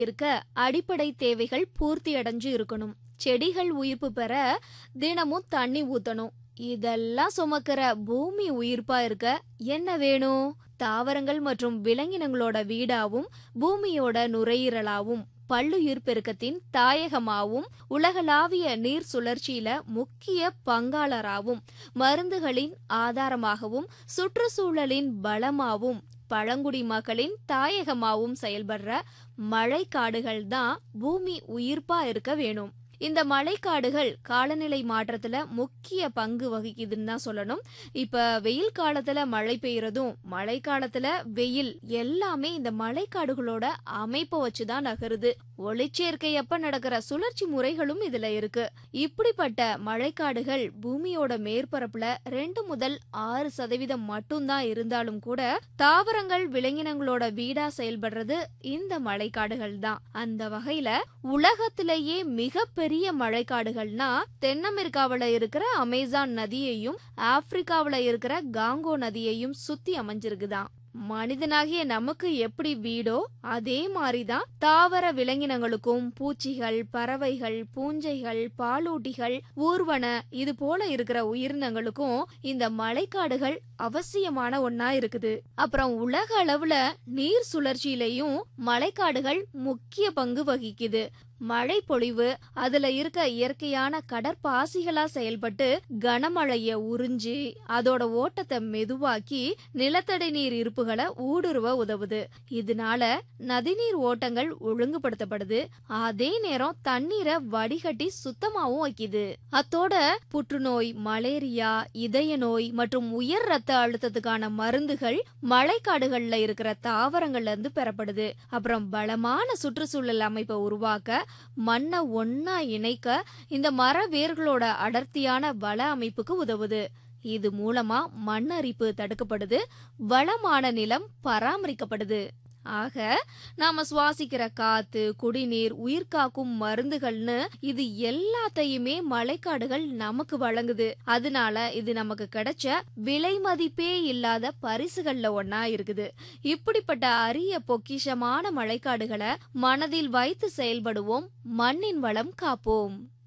இருக்க அடிப்படை தேவைகள் பூர்த்தி அடைஞ்சு இருக்கணும் செடிகள் உயிர்ப்பு பெற தினமும் தண்ணி ஊத்தணும் இதெல்லாம் சுமக்கிற பூமி உயிர்ப்பா இருக்க என்ன வேணும் தாவரங்கள் மற்றும் விலங்கினங்களோட வீடாவும் பூமியோட நுரையீரலாவும் பல்லுயிர் பெருக்கத்தின் தாயகமாவும் உலகளாவிய நீர் சுழற்சியில முக்கிய பங்காளராகவும் மருந்துகளின் ஆதாரமாகவும் சுற்றுச்சூழலின் பலமாவும் பழங்குடி மக்களின் தாயகமாவும் செயல்படுற மழைக்காடுகள் தான் பூமி உயிர்ப்பா இருக்க வேணும் இந்த மழைக்காடுகள் காலநிலை மாற்றத்துல முக்கிய பங்கு வகிக்குதுன்னு தான் சொல்லணும் இப்ப வெயில் காலத்துல மழை பெய்யறதும் மழை காலத்துல வெயில் எல்லாமே இந்த மழைக்காடுகளோட அமைப்பை வச்சுதான் நகருது ஒளிச்சேர்க்கை அப்ப நடக்கிற சுழற்சி முறைகளும் இதுல இருக்கு இப்படிப்பட்ட மழைக்காடுகள் பூமியோட மேற்பரப்புல ரெண்டு முதல் ஆறு சதவீதம் மட்டும்தான் இருந்தாலும் கூட தாவரங்கள் விலங்கினங்களோட வீடா செயல்படுறது இந்த மழைக்காடுகள் தான் அந்த வகையில உலகத்திலேயே மிகப்பெரிய மழைக்காடுகள்னா தென் அமெரிக்காவுல இருக்கிற அமேசான் நதியையும் ஆப்பிரிக்காவுல இருக்கிற காங்கோ நதியையும் சுத்தி அமைஞ்சிருக்குதாம் மனிதனாகிய நமக்கு எப்படி வீடோ அதே மாதிரிதான் தாவர விலங்கினங்களுக்கும் பூச்சிகள் பறவைகள் பூஞ்சைகள் பாலூட்டிகள் ஊர்வன இது போல இருக்கிற உயிரினங்களுக்கும் இந்த மழைக்காடுகள் அவசியமான ஒன்னா இருக்குது அப்புறம் உலக அளவுல நீர் சுழற்சியிலையும் மழைக்காடுகள் முக்கிய பங்கு வகிக்குது மழை பொழிவு அதுல இருக்க இயற்கையான கடற்பாசிகளா செயல்பட்டு கனமழைய உறிஞ்சி அதோட ஓட்டத்தை மெதுவாக்கி நிலத்தடி நீர் இருப்புகளை ஊடுருவ உதவுது இதனால நதிநீர் ஓட்டங்கள் ஒழுங்குபடுத்தப்படுது அதே நேரம் தண்ணீரை வடிகட்டி சுத்தமாவும் வைக்குது அத்தோட புற்றுநோய் மலேரியா இதய நோய் மற்றும் உயர் ரத்த அழுத்தத்துக்கான மருந்துகள் மழைக்காடுகள்ல இருக்கிற தாவரங்கள்ல இருந்து பெறப்படுது அப்புறம் பலமான சுற்றுச்சூழல் அமைப்பை உருவாக்க மண்ணை ஒன்னா இணைக்க இந்த மர வேர்களோட அடர்த்தியான வள அமைப்புக்கு உதவுது இது மூலமா மண் அரிப்பு தடுக்கப்படுது வளமான நிலம் பராமரிக்கப்படுது ஆக நாம சுவாசிக்கிற காத்து குடிநீர் உயிர்காக்கும் மருந்துகள்னு இது எல்லாத்தையுமே மழைக்காடுகள் நமக்கு வழங்குது அதனால இது நமக்கு கிடைச்ச விலை மதிப்பே இல்லாத பரிசுகள்ல ஒன்னா இருக்குது இப்படிப்பட்ட அரிய பொக்கிஷமான மழைக்காடுகளை மனதில் வைத்து செயல்படுவோம் மண்ணின் வளம் காப்போம்